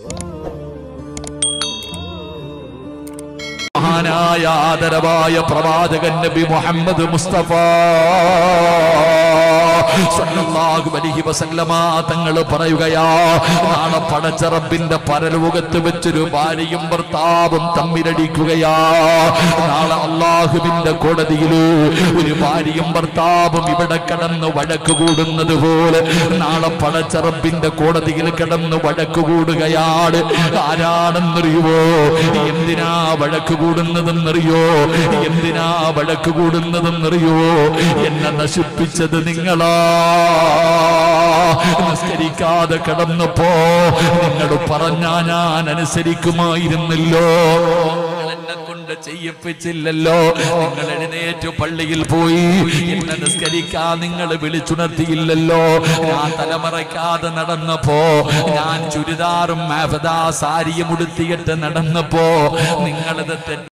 മഹാനായ ആദരവായ പ്രവാചകൻ നബി മുഹമ്മദ് മുസ്തഫ സല്ലല്ലാഹു അലൈഹി വസല്ലമ തങ്ങൾ പറയുകയാ നാളെ പടച്ച റബ്ബിന്റെ പരലോകത്ത് വെച്ചൊരു ഭാര്യയും ഭർത്താവും തമ്മിലടിക്കുകയാ നാളെ അള്ളാഹുവിന്റെ കോടതിയില് ഒരു ഭാര്യയും ഭർത്താവും ഇവിടെ കിടന്ന് വഴക്ക് കൂടുന്നത് പോലെ നാളെ പടച്ച റബ്ബിന്റെ കോടതിയിൽ കിടന്ന് വഴക്ക് കൂടുകയാണ് ആരാണെന്നറിയുവോ എന്തിനാ വഴക്ക് കൂടുന്നതെന്നറിയോ എന്തിനാ വഴക്ക് കൂടുന്നതെന്നറിയോ എന്നെ നശിപ്പിച്ചത് നിങ്ങളാ നിസ്കരിക്കാതെ കിടന്നപ്പോ നിങ്ങൾ പറഞ്ഞാ ഞാൻ അനുസരിക്കുമായിരുന്നല്ലോ എന്നെ കൊണ്ട് ചെയ്യിപ്പിച്ചില്ലല്ലോ നിങ്ങൾ എഴുന്നേറ്റ് പള്ളിയിൽ പോയി എന്നെ നിസ്കരിക്കാൻ നിങ്ങൾ വിളിച്ചുണർത്തിയില്ലല്ലോ ഞാൻ തലമറയ്ക്കാതെ നടന്നപ്പോ ഞാൻ ചുരിദാറും മാഫദാ സാരിയും ഉടുത്തിയിട്ട് നടന്നപ്പോ നിങ്ങളിത് തെറ്റ്